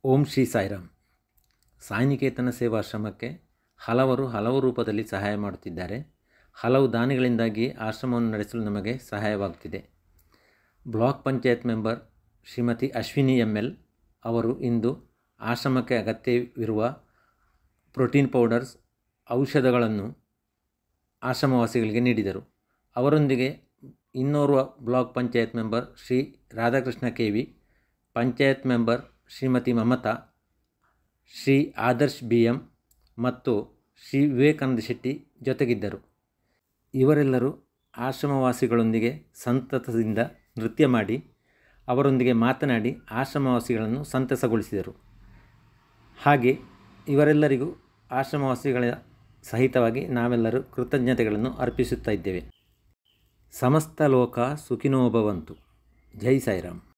ಓಂ ಶ್ರೀ ಸಾಯಿರಾಮ್ ಸಾಯಿನಿಕೇತನ ಸೇವಾಶ್ರಮಕ್ಕೆ ಹಲವರು ಹಲವು ರೂಪದಲ್ಲಿ ಸಹಾಯ ಮಾಡುತ್ತಿದ್ದಾರೆ ಹಲವು ದಾನಿಗಳಿಂದಾಗಿ ಆಶ್ರಮವನ್ನು ನಡೆಸಲು ನಮಗೆ ಸಹಾಯವಾಗುತ್ತಿದೆ block panchayat member Shrimati Ashwini M L ಅವರು ಇಂದು ಆಶ್ರಮಕ್ಕೆ ಅಗತ್ಯವಿರುವ ಪ್ರೋಟೀನ್ ಪೌಡರ್ಸ್ ಔಷಧಗಳನ್ನು ಆಶ್ರಮವಾಸಿಗಳಿಗೆ ನೀಡಿದರು ಅವರೊಂದಿಗೆ ಇನ್ನೋರ್ವ block panchayat member Shri Radhakrishna K V panchayat member Shrimati Mamata Shri Adarsh B M ಮತ್ತು ಶ್ರೀ ವಿವೇಕಾನಂದ ಶೆಟ್ಟಿ ಜೊತೆಗಿದ್ದರು ಇವರೆಲ್ಲರೂ ಆಶ್ರಮವಾಸಿಗಳೊಂದಿಗೆ ಸಂತಸದಿಂದ ನೃತ್ಯ ಮಾಡಿ ಅವರೊಂದಿಗೆ ಮಾತನಾಡಿ ಆಶ್ರಮವಾಸಿಗಳನ್ನು ಸಂತಸಗೊಳಿಸಿದರು ಹಾಗೆ ಇವರೆಲ್ಲರಿಗೂ ಆಶ್ರಮವಾಸಿಗಳ ಸಹಿತವಾಗಿ ನಾವೆಲ್ಲರೂ ಕೃತಜ್ಞತೆಗಳನ್ನು ಅರ್ಪಿಸುತ್ತಾ ಇದ್ದೇವೆ ಸಮಸ್ತ ಲೋಕ ಸುಖಿನೋ ಭವಂತು ಜೈ ಸಾಯಿರಾಮ್